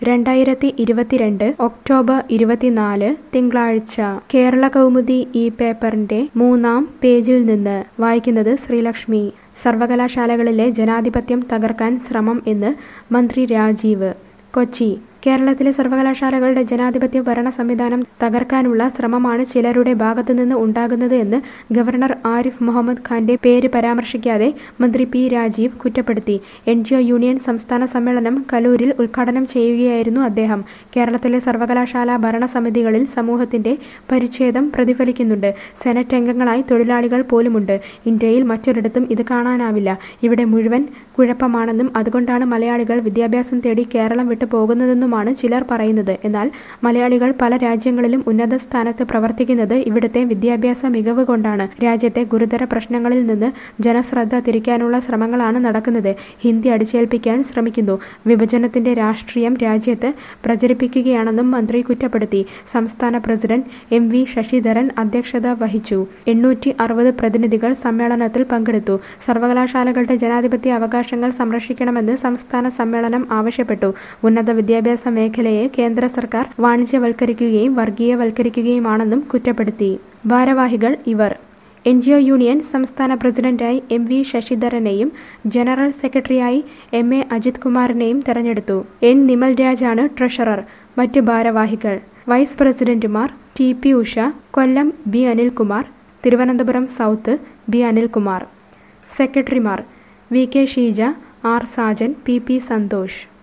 രണ്ടായിരത്തി ഇരുപത്തിരണ്ട് ഒക്ടോബർ ഇരുപത്തിനാല് തിങ്കളാഴ്ച കേരള കൗമുദി ഈ പേപ്പറിന്റെ മൂന്നാം പേജിൽ നിന്ന് വായിക്കുന്നത് ശ്രീലക്ഷ്മി സർവകലാശാലകളിലെ ജനാധിപത്യം തകർക്കാൻ ശ്രമം എന്ന് മന്ത്രി രാജീവ് കൊച്ചി കേരളത്തിലെ സർവകലാശാലകളുടെ ജനാധിപത്യ ഭരണ സംവിധാനം തകർക്കാനുള്ള ശ്രമമാണ് ചിലരുടെ ഭാഗത്തുനിന്ന് ഉണ്ടാകുന്നത് എന്ന് ഗവർണർ ആരിഫ് മുഹമ്മദ് ഖാന്റെ പേര് പരാമർശിക്കാതെ മന്ത്രി പി രാജീവ് കുറ്റപ്പെടുത്തി എൻ ജി ഒ യൂണിയൻ സംസ്ഥാന സമ്മേളനം കലൂരിൽ ഉദ്ഘാടനം ചെയ്യുകയായിരുന്നു അദ്ദേഹം കേരളത്തിലെ സർവകലാശാല ഭരണസമിതികളിൽ സമൂഹത്തിന്റെ പരിച്ഛേദം പ്രതിഫലിക്കുന്നുണ്ട് സെനറ്റ് അംഗങ്ങളായി തൊഴിലാളികൾ പോലുമുണ്ട് ഇന്ത്യയിൽ മറ്റൊരിടത്തും ഇത് കാണാനാവില്ല ഇവിടെ മുഴുവൻ കുഴപ്പമാണെന്നും അതുകൊണ്ടാണ് മലയാളികൾ വിദ്യാഭ്യാസം തേടി കേരളം വിട്ടു പോകുന്നതെന്നുമാണ് ചിലർ പറയുന്നത് എന്നാൽ മലയാളികൾ പല രാജ്യങ്ങളിലും ഉന്നത സ്ഥാനത്ത് പ്രവർത്തിക്കുന്നത് ഇവിടുത്തെ വിദ്യാഭ്യാസ മികവ് കൊണ്ടാണ് രാജ്യത്തെ ഗുരുതര പ്രശ്നങ്ങളിൽ നിന്ന് ജനശ്രദ്ധ തിരിക്കാനുള്ള ശ്രമങ്ങളാണ് നടക്കുന്നത് ഹിന്ദി അടിച്ചേൽപ്പിക്കാൻ ശ്രമിക്കുന്നു വിഭജനത്തിന്റെ രാഷ്ട്രീയം രാജ്യത്ത് പ്രചരിപ്പിക്കുകയാണെന്നും മന്ത്രി കുറ്റപ്പെടുത്തി സംസ്ഥാന പ്രസിഡന്റ് എം വി ശശിധരൻ അധ്യക്ഷത വഹിച്ചു എണ്ണൂറ്റി അറുപത് പ്രതിനിധികൾ സമ്മേളനത്തിൽ പങ്കെടുത്തു സർവകലാശാലകളുടെ ജനാധിപത്യ അവകാശങ്ങൾ സംരക്ഷിക്കണമെന്ന് സംസ്ഥാന സമ്മേളനം ആവശ്യപ്പെട്ടു ഉന്നത വിദ്യാഭ്യാസ മേഖലയെ കേന്ദ്ര സർക്കാർ വാണിജ്യവൽക്കരിക്കുകയും വർഗീയവൽക്കരിക്കുകയുമാണെന്നും കുറ്റപ്പെടുത്തി ഭാരവാഹികൾ ഇവർ എൻ ജി ഒ യൂണിയൻ സംസ്ഥാന പ്രസിഡന്റായി എം വി ശശിധരനെയും ജനറൽ സെക്രട്ടറിയായി എം എ അജിത് കുമാറിനെയും തെരഞ്ഞെടുത്തു എൻ നിമൽ രാജാണ് ട്രഷറർ മറ്റ് ഭാരവാഹികൾ വൈസ് പ്രസിഡന്റുമാർ T P Usha Kollam B Anilkumar Thiruvananthapuram south B Anilkumar സെക്രട്ടറിമാർ V K Sheeja R Sajan P P Santhosh